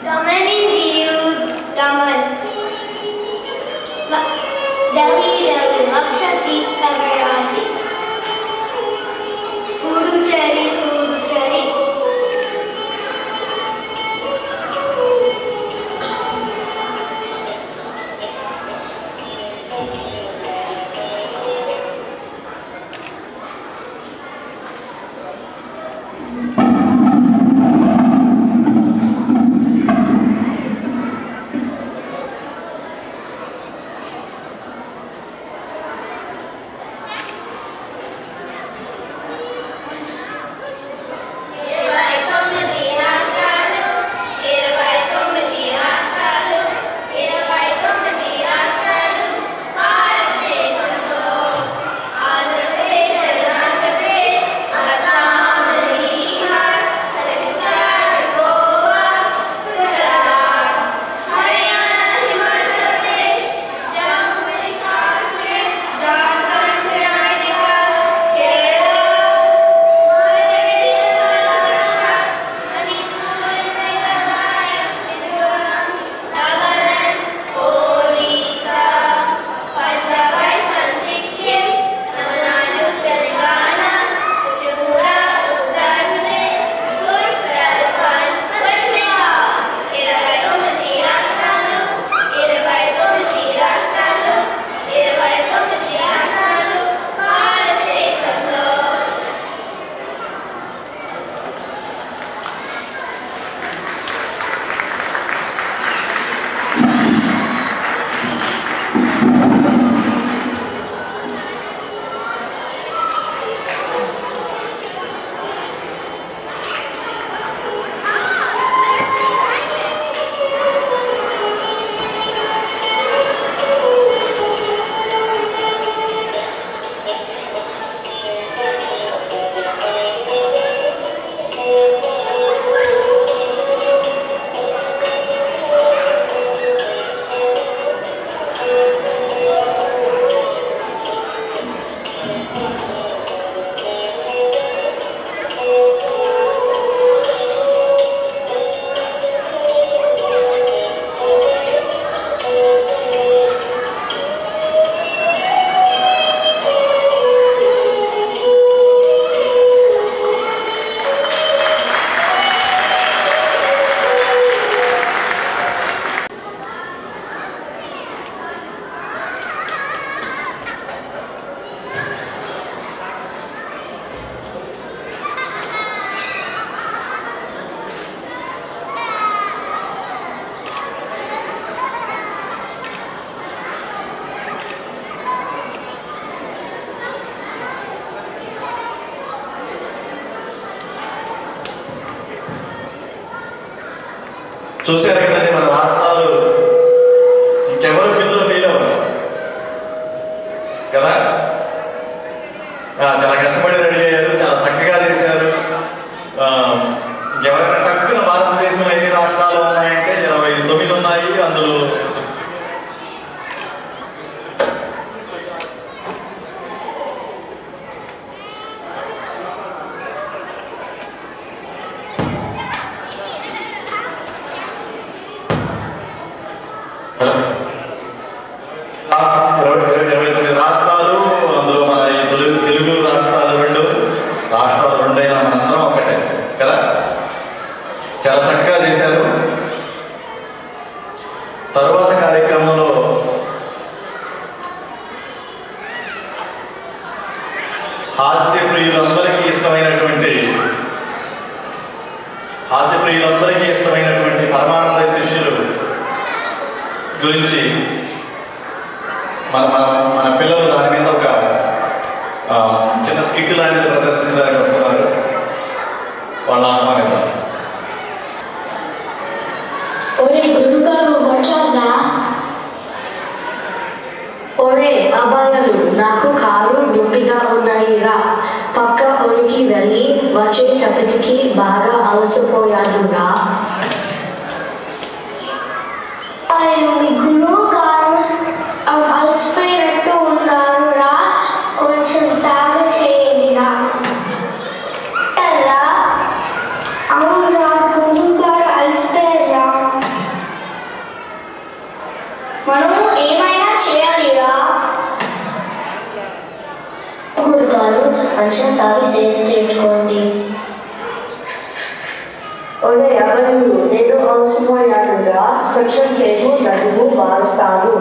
గమనించియు దమన్ దలి దలి లక్ష దీప్తవరాతి పుడుచరి పుడుచరి ఇరవై తొమ్మిది రాష్ట్రాలు ఇరవై తొమ్మిది రాష్ట్రాలు ఇరవై తొమ్మిది రాష్ట్రాలు భారతదేశంలో ఆంధ్రప్రదేశ్ అరుణాచల్ప్రదేశ్ అస్సాం బీహార్ ఛత్తీస్గఢ్ గోవా గుజరాత్ హర్యానా హిమాచల్ ప్రదేశ్ జమ్మూ కాశ్మీర్ జార్ఖండ్ కర్ణాటక కేరళ ఇరవై తొమ్మిది రాష్ట్రాలు ఇరవై తొమ్మిది రాష్ట్రాలు భారతదేశంలో చూశారు కదండి మన రాష్ట్రాలు ఇంకెవరు క్విజ్లో ఫెయిల్ అవ్వరు కదా ఆ, చాలా కష్టపడి రెడీ అయ్యారు చాలా చక్కగా చేశారు ఆ, ఇంకెవరైనా టక్కున భారతదేశంలో ఎన్ని రాష్ట్రాలు ఉన్నాయంటే ఇరవై తొమ్మిది ఉన్నాయి అందులో రాష్ట్ర- ఇరవై ఇరవై- ఇరవై తొమ్మిది రాష్ట్రాలు అందులో మన ఈ తెలుగు తెలుగు రాష్ట్రాలు రెండు రాష్ట్రాలు రెండైనా మనందరం ఒకటే కదా చాలా చక్కగా చేశారు తరువాత కార్యక్రమంలో హాస్య ప్రియులందరికీ ఇష్టమైనటువంటి హాస్య ప్రియులందరికీ ఇష్టమైనటువంటి పరమానంద శిష్యులు గురించి మన మన మన పిల్లలు దాని మీద ఒక ఆ, చిన్న స్కిట్ లాంటిది ప్రదర్శించడానికి వస్తున్నారు వాళ్ళ ఆహ్వానిద్దాం ఒరే గురుగారు వచ్చాడా ఒరే అబ్బాయిలు నాకు కారు నొప్పిగా ఉన్నాయి రా పక్క ఊరికి వెళ్ళి వచ్చేటప్పటికి బాగా అలసిపోయాను రా మీ గురువు గారు అలసిపోయినట్టు ఉన్నారు రా కొంచెం సేవ చేయండి రా అవునురా గురువు గారు అలసిపోయారా మంచిగా తాగి సేవ తీర్చుకోండి ఒరే ఎవరు నేను అవసరమయ్యానురా కొంచెం సేపు నడుము మారుస్తాను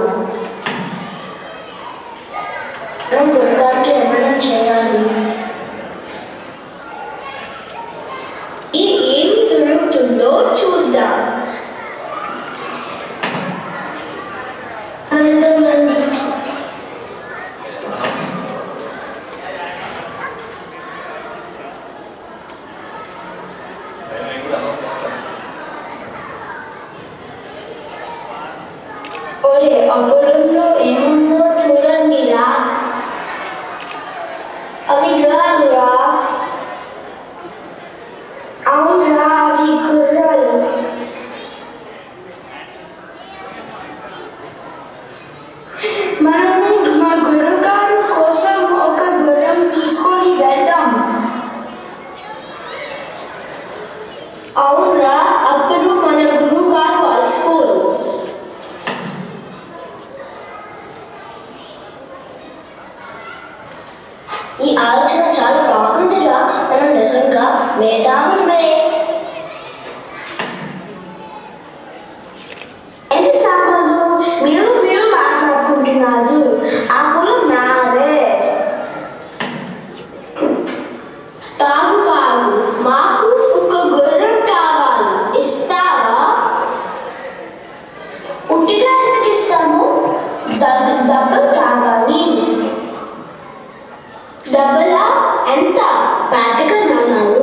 నేను దుర్గాకి ఏమైనా చేయాలి ఈ ఏమి దొరుకుతుందో చూద్దాం ఎంతమంది ఒరే అప్పుడంలో ఏముందో చూడండిరా అవి జ్వరాలురా అవునరా అవి గుర్రాలు మనము మా గురుగారు కోసం ఒక గుర్రం తీసుకొని వెళ్దాం అవునరా అప్పుడు మన గురువు గారు అలసిపోరు ఈ ఆలోచన చాలా బాగుందిరా మనం నిజంగా మేధావులమే ఎంత సామాన్లు మీరు మీరు మాట్లాడుకుంటున్నారు ఆ కులం నాదే బాగు బాగు మాకు ఒక గుర్రం కావాలి ఇస్తావా ఉట్టిగా ఎందుకు ఇస్తాము దగ్గర డబ్బులు కావాలి డబ్బలా ఎంత పాతిక నాణాలు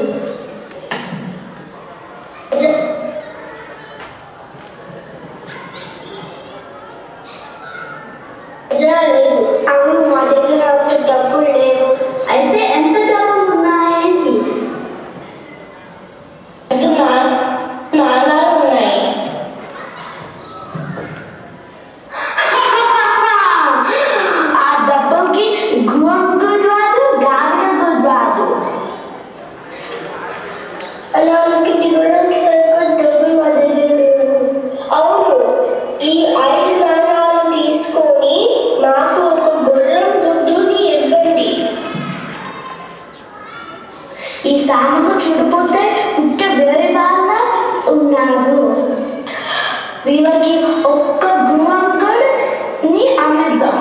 దగ్గర లేదు అవును మా దగ్గర అంత డబ్బులు లేవు అయితే ఎంత డబ్బులు ఉన్నాయేంటి అసలు నా- నాణాలు ఉన్నాయి ఆ డబ్బులకి గురం గుడ్ రాదు గాదిగా గుడ్ రాదు అలా అనుకుని గురంకి సరిపడ డబ్బులు మా దగ్గర లేవు అవును ఈ ఐదు నాణాలు తీసుకొని నాకు ఒక గుర్రం గుడ్డుని ఇవ్వండి ఈ సామెకు చూడపోతే పుట్ట వేరే బాగా ఉన్నారు వీళ్ళకి ఒక్క గుణంగడ్ ని అమ్మేద్దాం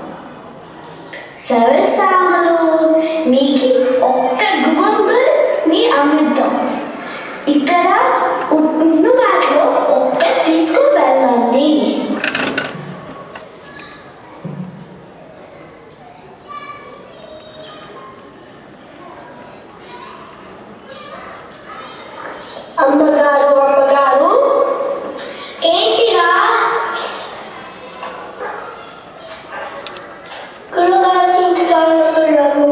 సరే సామలు మీకు ఒక్క గుణంగడ్ ని అమ్మేద్దాం ఇక్కడ ఉ- ఉన్న వాటిలో ఒక్క తీసుకు వెళ్ళండి అమ్మగారు అమ్మగారు ఏంటిరా గురుగారికి ఇంక కావాలి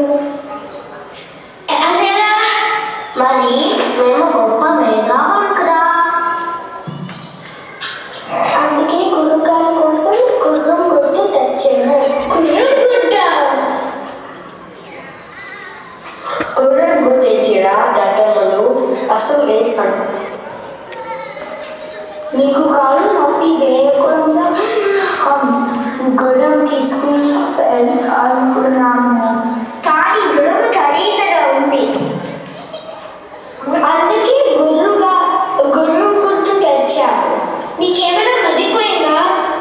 అదేలా మరి మేము గొప్ప మేధావులు కదా అందుకే గురుగారి కోసం గుర్రం గుర్తు తెచ్చాను గుర్రం గుడ్డ గుర్రం గుర్తించిరా దద్దమ్మలు అసలు ఏం సం- మీకు కాదు నొప్పి వేయకుండా గుర్రం తీసుకుని అనుకున్నాము కానీ గుర్రం ఖరీదుగా ఉంది అందుకే గుర్రుగా గుర్రం గుడ్డు తెచ్చాను నీకేమైనా మర్చిపోయిందా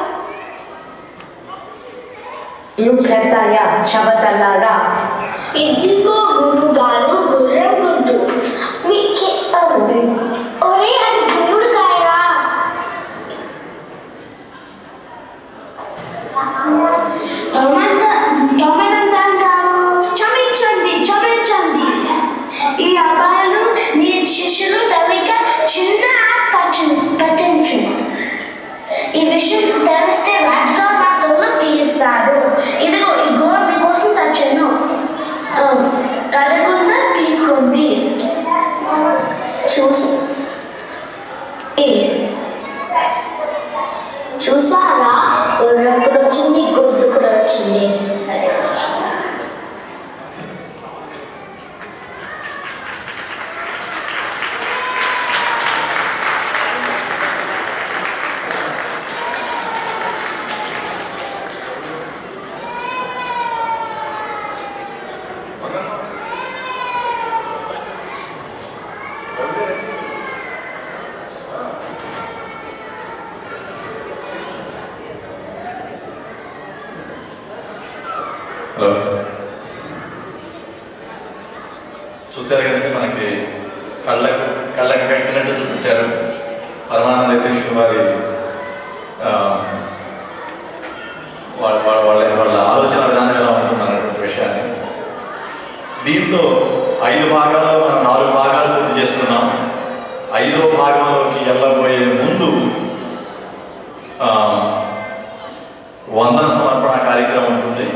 పెద్దయ్య చవతల్లారా ఇదిగో గురుగారు గుర్రం గుడ్డు మీకే ఒరే అది గురుడు కాయరా టొమాటో టొమాటో కాదు క్షమించండి క్షమించండి ఈ అబ్బాయిలు మీ శిష్యులు తవిక చిన్న పట్టించు పట్టించు ఈ విషయం తెలిస్తే రాజుగా మా తోలు తీస్తాడు ఇదిగో ఈ గోడ మీకోసం తెచ్చాను ఆ, కడగకుండా తీసుకోండి చూసి ఏ, చూసారా గుర్రం కూడా వచ్చింది గుడ్డు కూడా వచ్చింది హలో చూశారు కదండి మనకి కళ్ళకు కళ్ళకు కట్టినట్టు చూపించారు పరమానంద శిష్యులు వారి ఆ, వాళ్ళ వాళ్ళ వాళ్ళ వాళ్ళ ఆలోచన విధానం ఎలా ఉంటుంది అన్నటువంటి విషయాన్ని దీంతో ఐదు భాగాల్లో మనం నాలుగు భాగాలు పూర్తి చేసుకున్నాం ఐదో భాగంలోకి వెళ్ళబోయే ముందు ఆ, వందన సమర్పణ కార్యక్రమం ఉంటుంది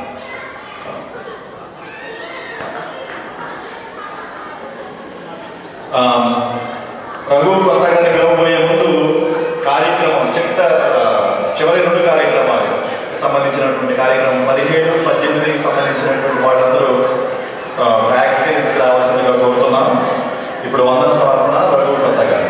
ఆ, రఘు కొత్త గారిని పిలవబోయే ముందు కార్యక్రమం చిట్ట ఆ, చివరి రెండు కార్యక్రమాలు సంబంధించినటువంటి కార్యక్రమం పదిహేడు పద్దెనిమిదికి సంబంధించినటువంటి వాళ్ళందరూ బ్యాక్ స్టేజ్కి రావాల్సిందిగా కోరుతున్నాం ఇప్పుడు వందన సమర్పణ రఘు కొత్త గారు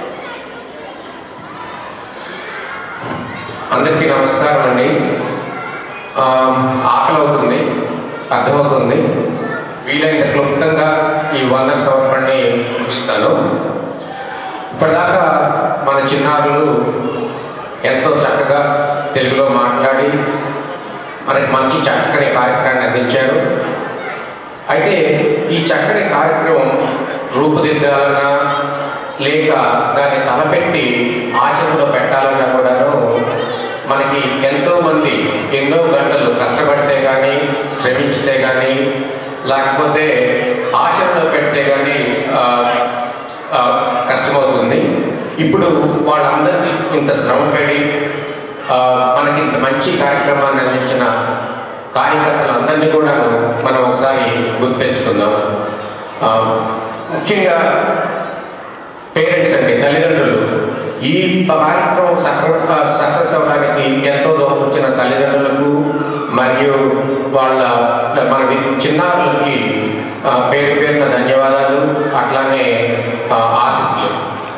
అందరికీ నమస్కారం అండి ఆ, ఆకలి అవుతుంది అర్థమవుతుంది వీలైనంత క్లుప్తంగా ఈ వందన సమర్పణని చూపిస్తాను ఇప్పటిదాకా మన చిన్నారులు ఎంతో చక్కగా తెలుగులో మాట్లాడి మనకి మంచి చక్కని కార్యక్రమాన్ని అందించారు అయితే ఈ చక్కని కార్యక్రమం రూపుదిద్దాలన్నా లేక దాన్ని తలపెట్టి ఆచరణలో పెట్టాలన్నా కూడాను మనకి ఎంతో మంది ఎన్నో గంటలు కష్టపడితే కానీ శ్రమించితే కానీ లేకపోతే ఆచరణలో పెడితే కానీ ఆ, ఆ, కష్టమవుతుంది ఇప్పుడు వాళ్ళందరికీ ఇంత శ్రమపడి ఆ, మనకి ఇంత మంచి కార్యక్రమాన్ని అందించిన కార్యకర్తలందరినీ కూడా మనం ఒకసారి గుర్తు తెచ్చుకుందాం ఆ, ముఖ్యంగా పేరెంట్స్ అండి తల్లిదండ్రులు ఈ కార్యక్రమం సక్సెస్ అవ్వడానికి ఎంతో దోహదించిన తల్లిదండ్రులకు మరియు వాళ్ళ మన వి- చిన్నారులకి ఆ, పేరు పేరున ధన్యవాదాలు అట్లానే ఆ, ఆశీస్సులు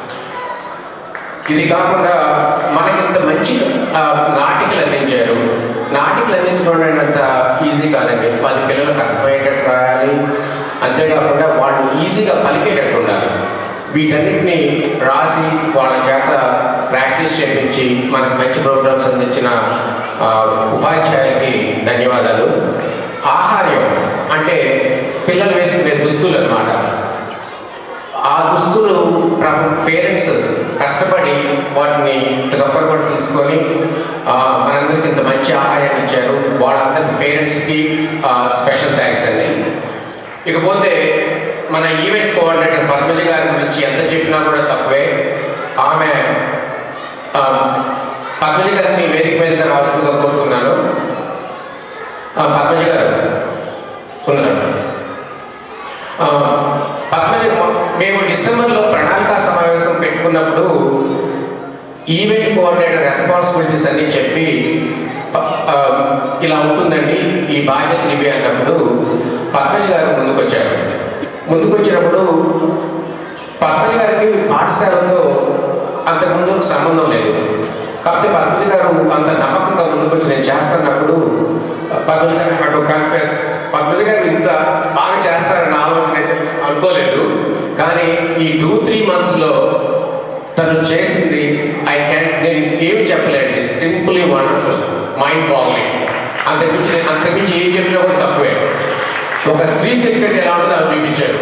ఇది కాకుండా మనకి ఇంత మంచి ఆ, నాటికలు అందించారు నాటికలు అందించడం అనేది అంత ఈజీ కాదండి పది పిల్లలకు అర్థమయ్యేటట్టు రాయాలి అంతేకాకుండా వాళ్ళు ఈజీగా పలికేటట్టు ఉండాలి వీటన్నిటిని రాసి వాళ్ళ చేత ప్రాక్టీస్ చేయించి మనకి మంచి ప్రోగ్రామ్స్ అందించిన ఆ, ఉపాధ్యాయులకి ధన్యవాదాలు ఆహార్యం అంటే పిల్లలు వేసుకునే దుస్తులు అన్నమాట ఆ దుస్తులు పేరెంట్స్ కష్టపడి వాటిని ఒక్కరు కూడా తీసుకొని ఆ, మనందరికి ఇంత మంచి ఆహారాన్ని ఇచ్చారు వాళ్ళందరి పేరెంట్స్కి స్పెషల్ థ్యాంక్స్ అండి ఇకపోతే మన ఈవెంట్ కోఆర్డినేటర్ పద్మజ గారి గురించి ఎంత చెప్పినా కూడా తక్కువే ఆమె ఆ, పద్మజ గారిని వేదిక మీదకి రావాల్సిందిగా కోరుతున్నాను ఆ, పద్మజ గారు సుందరం ఆ, పద్మజ మేము డిసెంబర్లో ప్రణాళిక సమావేశం పెట్టుకున్నప్పుడు ఈవెంట్ కోఆర్డినేటర్ రెస్పాన్సిబిలిటీస్ అన్ని చెప్పి ప- ఆ, ఇలా ఉంటుందండి ఈ బాధ్యతలు ఇవి అన్నప్పుడు పద్మజ గారు ముందుకొచ్చారు ముందుకొచ్చినప్పుడు పద్మజ గారికి పాఠశాలతో అంతకుముందు సంబంధం లేదు కాకపోతే పద్మజ గారు అంత నమ్మకంగా ముందుకొచ్చి నేను చేస్తున్నప్పుడు పద్మజ గారు అటు కన్ఫెస్ పద్మజ గారు ఇంత బాగా చేస్తారన్న ఆలోచన అయితే అనుకోలేదు కానీ ఈ టూ త్రీ మంత్స్లో తను చేసింది ఐ క్యాన్ నేను ఏమి చెప్పలేండి సింపుల్లీ వండర్ఫుల్ మైండ్ బాగులింగ్ అంతకుమించి నేను అంతకుమించి ఏం చెప్పినా కూడా తక్కువే ఒక స్త్రీ సెక్రటరీ ఎలా ఉంటుందో అది చూపించాడు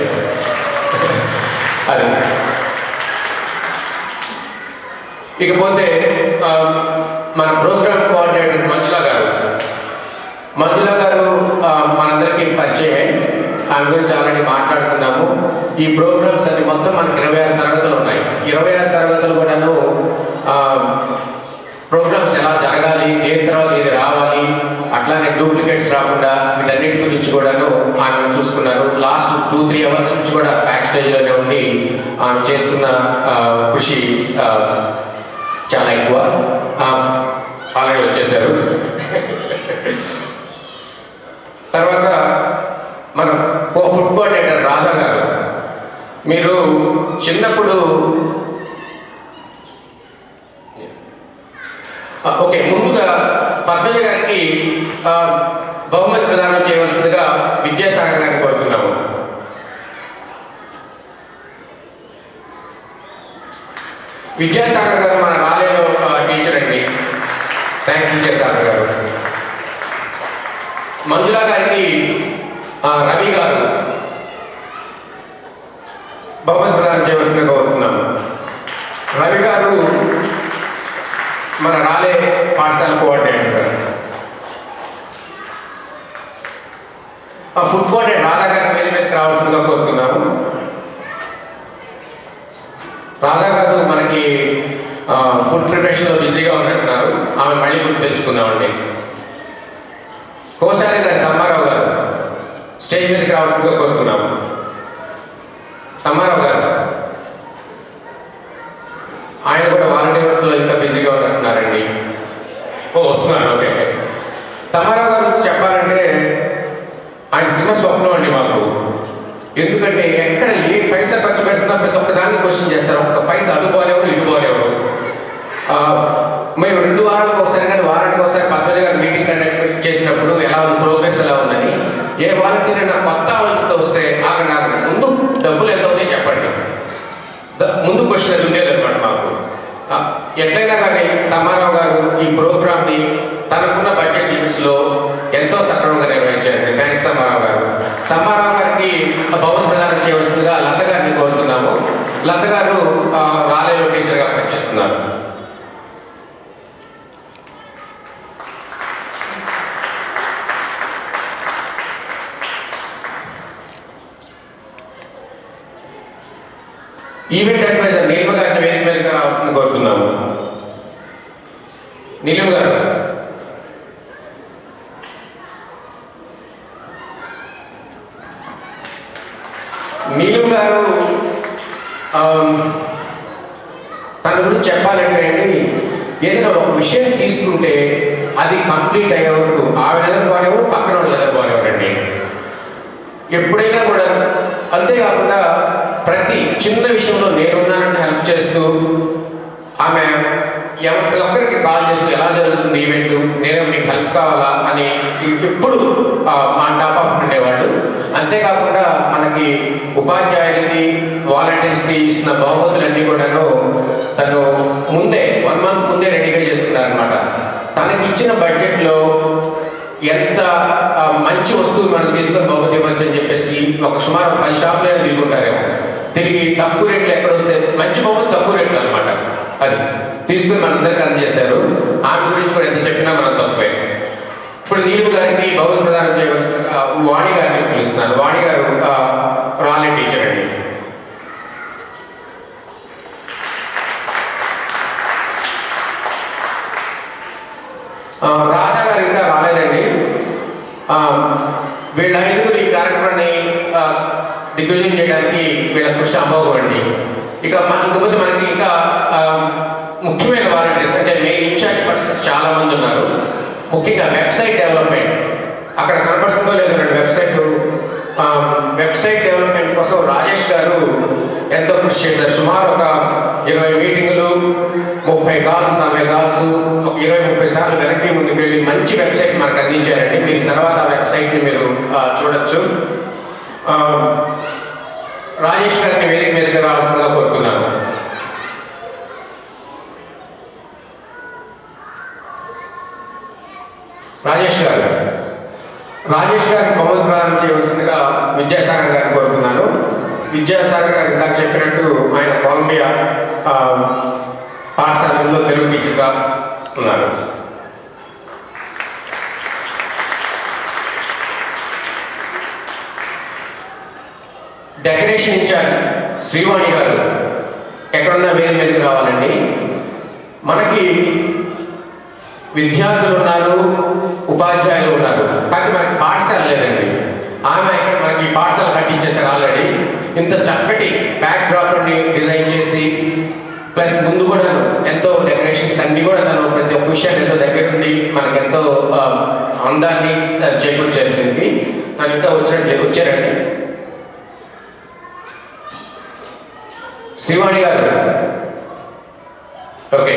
అది ఇకపోతే ఆ, మన ప్రోగ్రామ్ కోఆర్డినేటర్ మంజుల గారు మంజుల గారు ఆ, మనందరికీ పరిచయమే ఆమె గురించి ఆల్రెడీ మాట్లాడుకున్నాము ఈ ప్రోగ్రామ్స్ అన్ని మొత్తం మనకి ఇరవై ఆరు తరగతులు ఉన్నాయి ఇరవై ఆరు తరగతులు కూడాను ఆ, ప్రోగ్రామ్స్ ఎలా జరగాలి దేని తర్వాత ఇది రావాలి అట్లానే డూప్లికేట్స్ రాకుండా వీటన్నిటి గురించి కూడాను ఆమె చూసుకున్నారు లాస్ట్ టూ త్రీ అవర్స్ నుంచి కూడా బ్యాక్ స్టేజ్లోనే ఉండి ఆమె చేస్తున్న ఆ, కృషి ఆ, చాలా ఎక్కువ ఆల్రెడీ వచ్చేసారు తర్వాత మన కో ఫుడ్ కోఆర్డినేటర్ రాధా గారు మీరు చిన్నప్పుడు ఆ, ఓకే ముందుగా పద్మజ గారికి ఆ, బహుమతి ప్రదానం చేయవలసిందిగా విద్యాసాగర్ గారిని కోరుతున్నాము విద్యాసాగర్ గారు మన రాలేలో టీచర్ అండి థ్యాంక్స్ విద్యాసాగర్ గారు మంజుల గారికి ఆ, రవి గారు బహుమతి ప్రదానం చేయవలసిందిగా కోరుతున్నాము రవి గారు మన రాలే పాఠశాల కోఆర్డినేటర్ గారు ఆ ఫుడ్ కోఆర్డినేటర్ రాధా గారి పేరు మీదకి రావాల్సిందిగా కోరుతున్నాము రాధా గారు మనకి ఆ, ఫుడ్ ప్రిపరేషన్లో బిజీగా ఉన్నట్టున్నారు ఆమె మళ్ళీ గుర్తు తెచ్చుకుందామండి కోశారి గారి తమ్మారావు గారు స్టేజ్ మీదకి రావాల్సిందిగా కోరుతున్నాము తమ్మారావు గారు ఆయన కూడా వాలంటీర్లో ఇంకా బిజీగా ఉన్నట్టున్నారండి ఓ వస్తున్నారు ఓకే తమ్మారావు గారు గురించి చెప్పాలంటే ఆయన సింహ స్వప్నం అండి మాకు ఎందుకంటే ఎక్కడ ఏ పైసా ఖర్చు పెడుతున్నా ప్రతి ఒక్క దాన్ని క్వశ్చన్ చేస్తారు ఒక్క పైసా అటు పోలేవరు ఇటు పోలేవరు ఆ, మేము రెండు వారాలకు ఒకసారి కానీ వారానికి ఒకసారి పద్మజ గారు మీటింగ్ కండక్ట్ చేసినప్పుడు ఎలా ఉంది ప్రోగ్రెస్ ఎలా ఉందని ఏ వాలంటీర్ అయినా కొత్త ఆలోచనతో వస్తే ఆగండి ఆగండి ముందు డబ్బులు ఎంత అవుతాయి చెప్పండి ద- ముందు క్వశ్చన్ అది ఉండేది అనమాట మాకు ఆ, ఎట్లయినా కానీ తమ్మారావు గారు ఈ ప్రోగ్రామ్ని తనకున్న బడ్జెట్ లిమిట్స్లో ఎంతో సక్రమంగా నిర్వహించారండి థ్యాంక్స్ తమ్మారావు గారు తమ్మారావు గారికి భవన్ ప్రదానం చేయవలసిందిగా లత గారిని కోరుతున్నాము లత గారు ఆ, రాలేలో టీచర్గా పనిచేస్తున్నారు ఈవెంట్ అడ్వైజర్ నీలిమ గారిని వేదిక మీదకి రావాల్సింది కోరుతున్నాము నీలిమ గారు నీలిమ గారు ఆమ్, తన గురించి చెప్పాలంటే అండి ఏదైనా ఒక విషయం తీసుకుంటే అది కంప్లీట్ అయ్యే వరకు ఆవిడ ఎదుర్కోనేవారు పక్కన వాళ్ళు ఎదుర్కోనేవారండి ఎప్పుడైనా కూడా అంతేకాకుండా ప్రతి చిన్న విషయంలో నేనున్నానని హెల్ప్ చేస్తూ ఆమె ఎవ- ప్రతి ఒక్కరికి కాల్ చేస్తూ ఎలా జరుగుతుంది ఈవెంట్ నేను మీకు హెల్ప్ కావాలా అని ఎప్పుడు ఆ, మా టాప్ ఆఫ్ ఉండేవాళ్ళు అంతేకాకుండా మనకి ఉపాధ్యాయులకి వాలంటీర్స్కి ఇస్తున్న బహుమతులన్నీ కూడాను తను ముందే వన్ మంత్ ముందే రెడీగా చేసుకున్నారనమాట తనకి ఇచ్చిన బడ్జెట్లో ఎంత ఆ, మంచి వస్తువు మనం తీసుకొని బహుమతి ఇవ్వచ్చు అని చెప్పేసి ఒక సుమారు పది షాపులైనా తిరుగుంటారేమో తిరిగి తక్కువ రేట్లు ఎక్కడ వస్తే మంచి బహుమతి తక్కువ రేట్లు అనమాట అది తీసుకుని మనందరికీ అందజేశారు ఆమె గురించి కూడా ఎంత చెప్పినా మనం తప్పే ఇప్పుడు నీలు గారికి బహుమతి ప్రదానం చేయవలసిన వాణి గారిని పిలుస్తున్నాను వాణి గారు ఆ, రాలే టీచర్ అండి ఆ, రాధా గారు ఇంకా రాలేదండి ఆ, వీళ్ళ ఐదుగురు ఈ కార్యక్రమాన్ని ఆ, దిగ్విజయం చేయడానికి వీళ్ళ కృషి అమోఘం అండి ఇక మన ఇంకపోతే మనకి ఇంకా ఆ, ముఖ్యమైన వాలంటీర్స్ అంటే మెయిన్ ఇన్ఛార్జ్ పర్సన్స్ చాలా మంది ఉన్నారు ముఖ్యంగా వెబ్సైట్ డెవలప్మెంట్ అక్కడ కనపడుతుందో లేదో రెండు వెబ్సైట్ వెబ్సైట్ డెవలప్మెంట్ కోసం రాజేష్ గారు ఎంతో కృషి చేశారు సుమారు ఒక ఇరవై మీటింగులు ముప్పై కాల్స్ నలభై కాల్స్ ఒక ఇరవై ముప్పై సార్లు వెనక్కి ముందుకు వెళ్ళి మంచి వెబ్సైట్ మనకు అందించారండి మీరు తర్వాత ఆ వెబ్సైట్ని మీరు ఆ, చూడొచ్చు ఆ, రాజేష్ గారిని వేదిక మీదకి రావాల్సిందిగా కోరుతున్నాను రాజేష్ గారు రాజేష్ గారికి బహుమతి ప్రదానం చేయవలసిందిగా విద్యాసాగర్ గారిని కోరుతున్నాను విద్యాసాగర్ గారు ఇందాక చెప్పినట్టు ఆయన కొలంబియా ఆ, పాఠశాలలో తెలుగు టీచర్గా ఉన్నారు డెకరేషన్ ఇన్ఛార్జ్ శ్రీవాణి గారు ఎక్కడున్నా వేరే మీదకి రావాలండి మనకి విద్యార్థులు ఉన్నారు ఉపాధ్యాయులు ఉన్నారు కానీ మనకి పాఠశాల లేదండి ఆమె ఇక్కడ మనకి ఈ పాఠశాల కట్టించేశారు ఆల్రెడీ ఇంత చక్కటి బ్యాక్ డ్రాప్ డిజైన్ చేసి ప్లస్ ముందు కూడా ఎంతో డెకరేషన్ అన్ని కూడా తను ప్రతి ఒక్క విషయాన్ని ఎంతో దగ్గర నుండి మనకి ఎంతో ఆ, అందాన్ని ఆ, చేకూర్చారు దీనికి తను ఇంకా వచ్చినట్లు వచ్చారండి శ్రీవాణి గారు ఓకే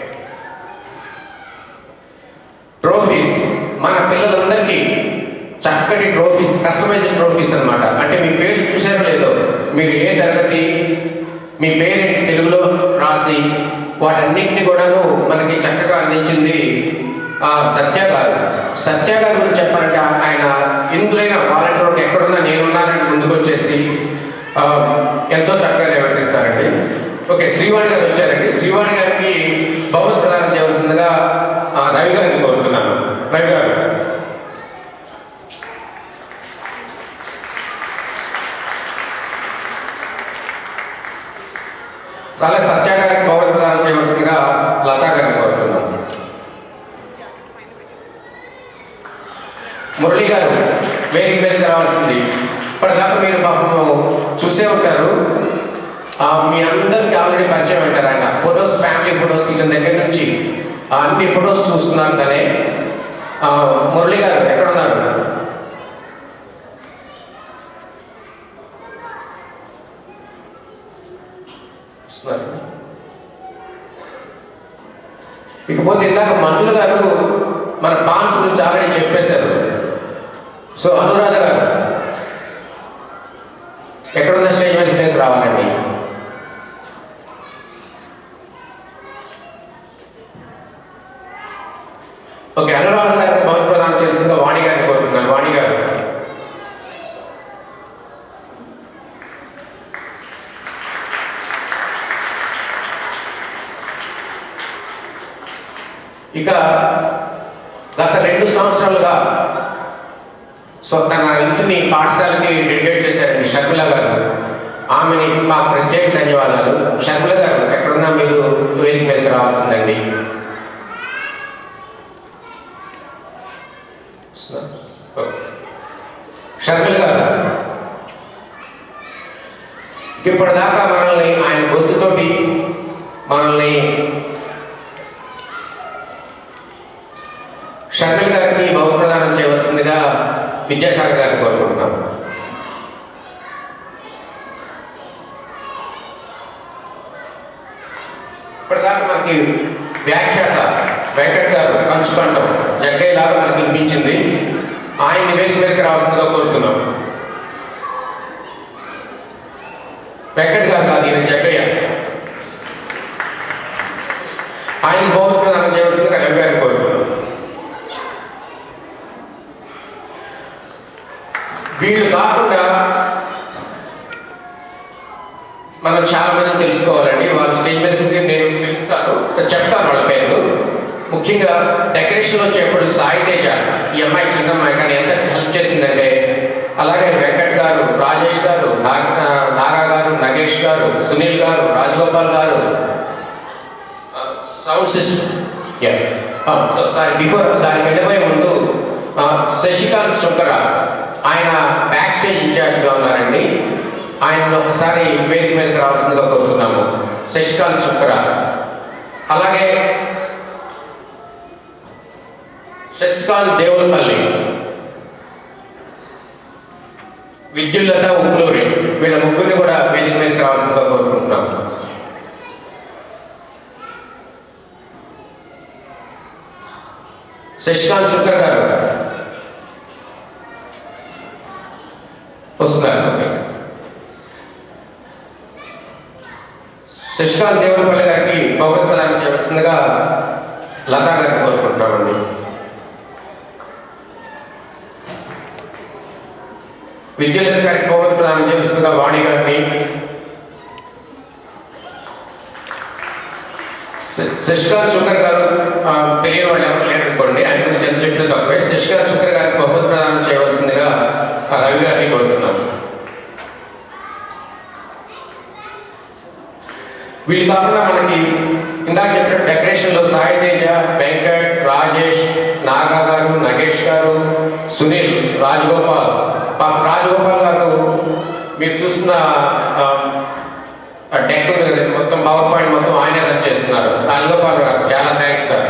ట్రోఫీస్ మన పిల్లలందరికీ చక్కటి ట్రోఫీస్ కస్టమైజ్డ్ ట్రోఫీస్ అన్నమాట అంటే మీ పేరు చూసారో లేదో మీరు ఏ తరగతి మీ పేరేంటి తెలుగులో రాసి వాటన్నిటిని కూడాను మనకి చక్కగా అందించింది ఆ, సత్య గారు సత్య గారి గురించి చెప్పాలంటే ఆయన ఎందులైనా వాలంటీర్ వర్క్ ఎక్కడున్నా నేనున్నానని ముందుకు వచ్చేసి ఆ, ఎంతో చక్కగా నిర్వర్తిస్తారండి ఓకే శ్రీవాణి గారు వచ్చారండి శ్రీవాణి గారికి బహుమతి ప్రదానం చేయవలసిందిగా ఆ, రవి గారిని కోరుతున్నాను రవి గారు అలాగే సత్య గారికి బహుమతి ప్రదానం చేయవలసిందిగా లతా గారిని కోరుతున్నాను మురళి గారు వేదిక మీదకి రావాల్సింది ఇప్పటిదాకా మీరు పాపం చూసే ఉంటారు ఆ, మీ అందరికీ ఆల్రెడీ పరిచయం ఉంటారు ఆయన ఫొటోస్ ఫ్యామిలీ ఫొటోస్ తీసిన దగ్గర నుంచి ఆ, అన్ని ఫొటోస్ చూస్తున్నారు తనే ఆ, మురళి గారు ఎక్కడ ఉన్నారు వస్తున్నారు. ఇకపోతే ఇందాక మంజుల గారు మన పాన్స్ గురించి ఆల్రెడీ చెప్పేశారు సో అనురాధ గారు ఎక్కడున్న స్టేజ్ మీద మీద రావాలండి ఓకే అనురాధ గారికి బహుమతి ప్రదానం చేసిందిగా వాణి గారిని కోరుతున్నాను వాణి గారు ఇక గత రెండు సంవత్సరాలుగా సో తన ఇంటిని పాఠశాలకి డెడికేట్ చేశారండి షర్మిల గారు ఆమెని మా ప్రత్యేక ధన్యవాదాలు షర్మిల గారు ఎక్కడున్నా మీరు వేదిక మీదకి రావాల్సిందండి షర్మిల గారు ఇప్పటిదాకా మనల్ని ఆయన గొంతుతోటి మనల్ని షర్మిల గారికి బహు ప్రదానం చేయవలసిందిగా విద్యాసాగర్ గారిని కోరుకుంటున్నాం ఇప్పటిదాకా మనకి వ్యాఖ్యాత వెంకట్ గారు పంచుకంఠం జగ్గయ్య లాగా మనకి వినిపించింది ఆయన్ని వేదిక మీదకి రావాల్సిందిగా కోరుతున్నాం వెంకట్ గారు కాదు ఈయన జగ్గయ్య ఆయన బహు ప్రదానం చేయవలసిందిగా రవి గారిని కోరుతున్నాం వీళ్ళు కాకుండా మనం చాలా మంది తెలుసుకోవాలండి వాళ్ళ స్టేజ్ మీద నేను పిలుస్తాను చెప్తాను వాళ్ళ పేర్లు ముఖ్యంగా డెకరేషన్లో వచ్చేప్పుడు సాయి తేజ ఈ అమ్మాయి చిన్న అమ్మాయి కానీ ఎంత హెల్ప్ చేసిందంటే అలాగే వెంకట్ గారు రాజేష్ గారు నాగ నాగా గారు నగేష్ గారు సునీల్ గారు రాజగోపాల్ గారు సౌండ్ సిస్టమ్ సారీ బిఫోర్ దానికి వెళ్ళబోయే ముందు ఆ, శశికాంత్ శుంకర ఆయన బ్యాక్ స్టేజ్ ఇన్ఛార్జ్గా ఉన్నారండి ఆయన ఒకసారి వేదిక మీదకి రావాల్సిందిగా కోరుతున్నాము శశికాంత్ శుంకర అలాగే శశికాంత్ దేవులపల్లి విద్యుల్లత ఉప్పులూరి వీళ్ళ ముగ్గురిని కూడా వేదిక మీదకి రావాల్సిందిగా కోరుకుంటున్నాం శశికాంత్ శుక్ర గారు వస్తున్నారు ఓకే. శశికాంత్ దేవులపల్లి గారికి బహుమతి ప్రదానం చేయవలసిందిగా లతా గారిని కోరుకుంటున్నామండి విద్యాలయ గారికి బహుమతి ప్రదానం చేయవలసిందిగా వాణి గారిని శ- శశికాంత్ శుకర్ గారు ఆ, తెలియని వాళ్ళు ఎవరు లేరు అనుకోండి ఆయన గురించి ఎంత చెప్పిన తక్కువే శశికాంత్ శుకర్ గారికి బహుమతి ప్రదానం చేయవలసిందిగా ఆ రవి గారిని కోరుతున్నాను వీళ్ళు కాకుండా మనకి ఇందాక చెప్పిన డెకరేషన్లో సాయి తేజ వెంకట్ రాజేష్ నాగా గారు నగేష్ గారు సునీల్ రాజగోపాల్ పాప రాజగోపాల్ గారు మీరు చూస్తున్న ఆ, ఆ డెక్ ఉంది కదా, మొత్తం పవర్ పాయింట్ మొత్తం ఆయన రన్ చేస్తున్నారు రాజగోపాల్ గారు చాలా థ్యాంక్స్ సార్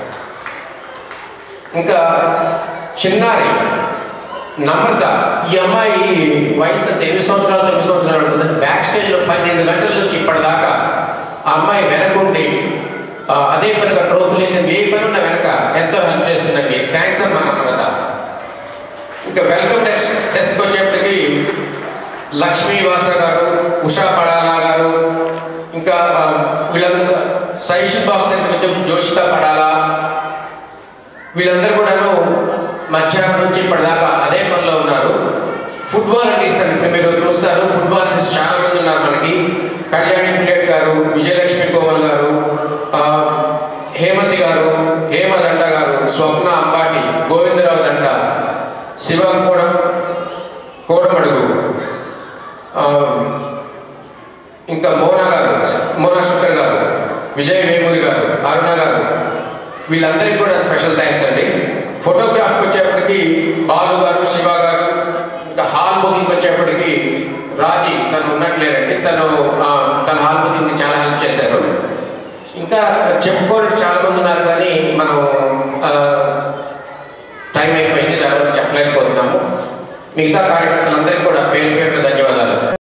ఇంకా చిన్నారి నమ్రత ఈ అమ్మాయి వయసు అంత ఎనిమిది సంవత్సరాలు తొమ్మిది సంవత్సరాలు ఉంటుంది బ్యాక్ స్టేజ్లో పన్నెండు గంటల నుంచి ఇప్పటిదాకా ఆ అమ్మాయి వెనకుండి ఆ, అదే పనిగా ట్రోఫీ లేదు ఏ పని ఉన్న వెనక ఎంతో హెల్ప్ చేస్తుందండి థ్యాంక్స్ అమ్మా నమ్రత ఇంకా వెల్కమ్ డెస్క్ డెస్క్ వచ్చేప్పటికి లక్ష్మీ వాస గారు ఉషా పడాలా గారు ఇంకా ఆ, వీళ్ళంతా సైషన్ బాక్స్ దగ్గరికి వచ్చే జోషిత పడాలా వీళ్ళందరూ కూడాను మధ్యాహ్నం నుంచి ఇప్పటిదాకా అదే పనిలో ఉన్నారు ఫుట్బాల్ అంటే ఇస్తారు ఇప్పుడు మీరు చూస్తారు ఫుట్బాల్ ఆర్టిస్ట్ చాలా మంది ఉన్నారు మనకి కళ్యాణి పిల్లెట్ గారు విజయలక్ష్మి కోమల్ గారు ఆ, హేమంతి గారు హేమ దండ గారు స్వప్న అంబాటి గోవిందరావు దండ శివ కూడా కోడమడుగు ఆ, ఇంకా మోనా గారు మోనా శుకర్ గారు విజయ్ వేమూరి గారు అరుణ గారు వీళ్ళందరికీ కూడా స్పెషల్ థ్యాంక్స్ అండి ఫోటోగ్రాఫ్కి వచ్చేప్పటికి బాలు గారు శివ గారు ఇంకా హాల్ బుకింగ్ వచ్చేప్పటికి రాజీ తను ఉన్నట్లేరండి తను ఆ, తన హాల్ బుకింగ్ చాలా హెల్ప్ చేశారు ఇంకా చెప్పుకోవడానికి చాలా మంది ఉన్నారు కానీ మనం ఆ, టైం అయిపోయింది దాని వల్ల చెప్పలేకపోతున్నాము మిగతా కార్యక్రమం